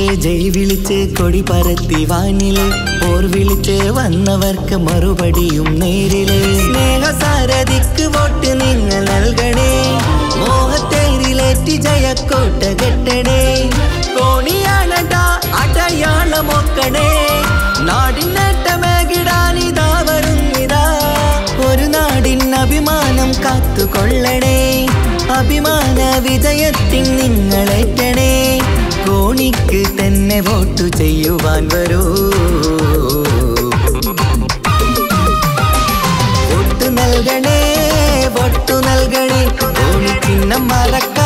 ജയ് വിളിച്ച് കൊടി പരത്തി വാനില് പോർ വിളിച്ച് വന്നവർക്ക് മറുപടിയും നേരില് സ്നേഹസാരഥിക്ക് വോട്ട് നിങ്ങൾ നൽകണേ മോഹത്തേരിലേറ്റി ജയക്കോട്ട കെട്ടണേ കോണിയാണടാ അടയാളമൊക്കണേ നാടിനേട്ടമേകിടാനിതാ വരുന്നിതാ ഒരു നാടിൻ അഭിമാനം കാത്തുകൊള്ളണേ അഭിമാന വിജയത്തിൻ നിങ്ങളേറ്റണേ കോണിക്ക് തന്നെ വോട്ടു ചെയ്യുവാൻ വരൂ വോട്ട് നൽകണേ വോട്ടു നൽകണേ കോണി ചിഹ്നം മറക്ക